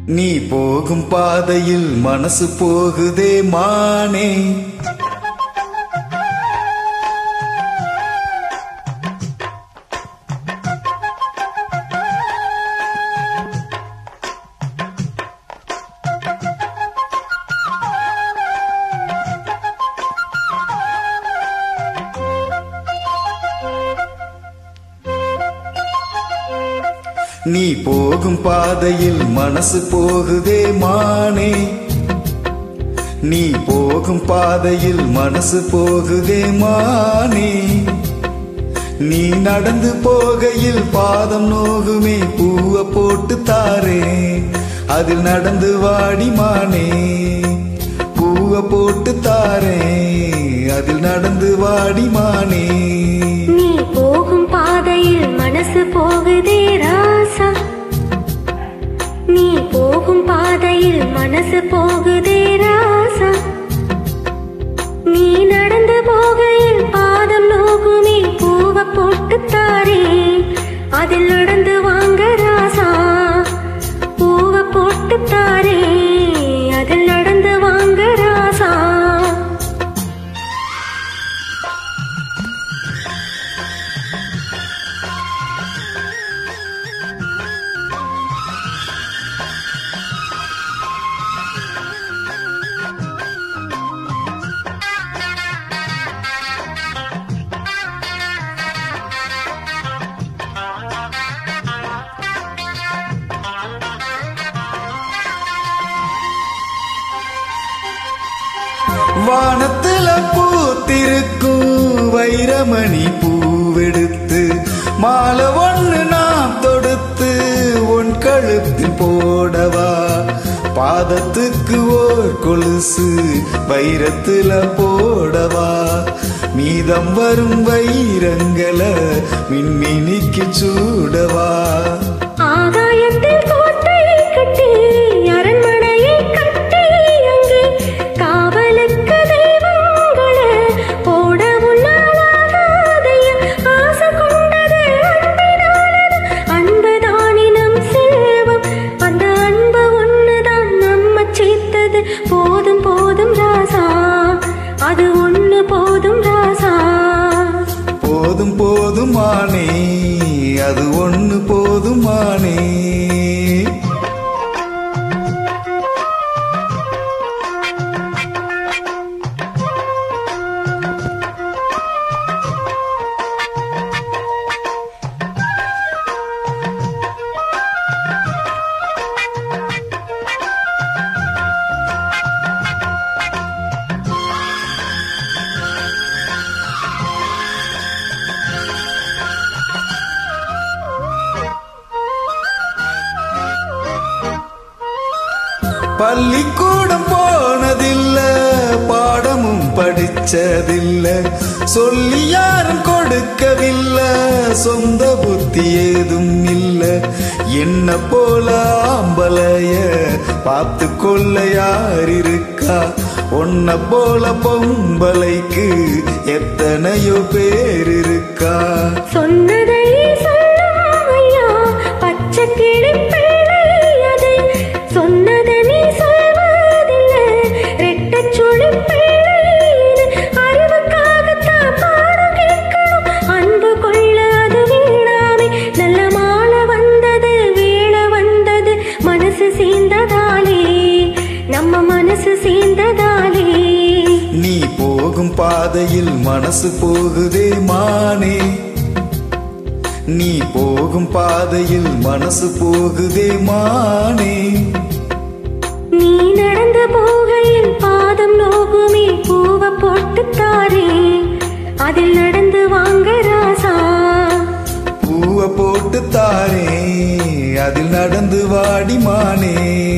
நீ போகும் பாதையில் மனசு போகுதே மானே நீ போகும் பாதையில் மனசு போகுதே மானே நீ போகும் பாதையில் மனசு போகுதே மானே நீ நடந்து போகையில் பாதம் நோகுமே பூவ போட்டு தாரே அதில் நடந்து வாடி மானே பூவ போட்டு தாரே அதில் நடந்து வாடி மானே நீ போகும் பாதையில் மனசு போகுதே ராசா நீ போகும் பாதையில் மனசு போகுதே ராசா நீ நடந்து போகையில் பாதம் நோகுமே பூவ போட்டு தாரே அதில் நடந்து வாங்க ராசா பூவ போட்டு தாரே அதில் நடந்து வாங்க ராசா வானத்துல பூத்திருக்கும் வைரமணி பூவெடுத்து மாலை ஒண்ணு நாம் தொடுத்து உன் கழுத்தில் போடவா பாதத்துக்கு ஓர் கொலுசு வைரத்துல போடவா மீதம் வரும் வைரங்களை மின்மினிக்கு சூடவா ஆகாயத்தில் கோட்டை கட்டி அரண்மனையை கட்டி அங்கே காவலுக்கு தெய்வங்கள போட உன்னாலாகாதையா ஆசை கொண்டது அன்பினாலது அன்புதானினம் செல்வம் அந்த அன்பு ஒண்ணுதான் நம்ம சேர்த்தது போதும் போதும் ராசா அது ஒண்ணு போதும் ராசா போதும் போதுமானே அது ஒண்ணு போதுமானே பள்ளிக்கூடம் போனதில்ல பாடமும் படிச்சதில்ல சொல்லி யாரும் கொடுக்கவில்லை சொந்த புத்தி ஏதும் இல்ல என்ன போல ஆம்பளைய பார்த்து கொள்ள யார் இருக்கா உன்ன போல பொம்பளைக்கு எத்தனையோ பேர் இருக்கா சொன்னதை சொல்லும் ஐயா பச்சை கிளி பிள்ளை அது சொன்னதை நீ சொல்வதில்லை ரெட்டச் சுழி பிள்ளை இது அறிவுக்காகத்தான் பாடம் கேட்கணும் அன்பு கொள்ள அது வீணாமே நல்ல மாலை வந்தது வேளை வந்தது மனசு சேர்ந்ததாலே நம்ம மனசு சேர்ந்ததாலே நீ போகும் பாதையில் மனசு போகுதே மானே நீ போகும் பாதையில் மனசு போகுதே மானே நீ நடந்து போகையில் பாதம் நோகுமே பூவ போட்டு தாரே அதில் நடந்து வாங்க ராசா பூவ போட்டு தாரே அதில் நடந்து வாடி மானே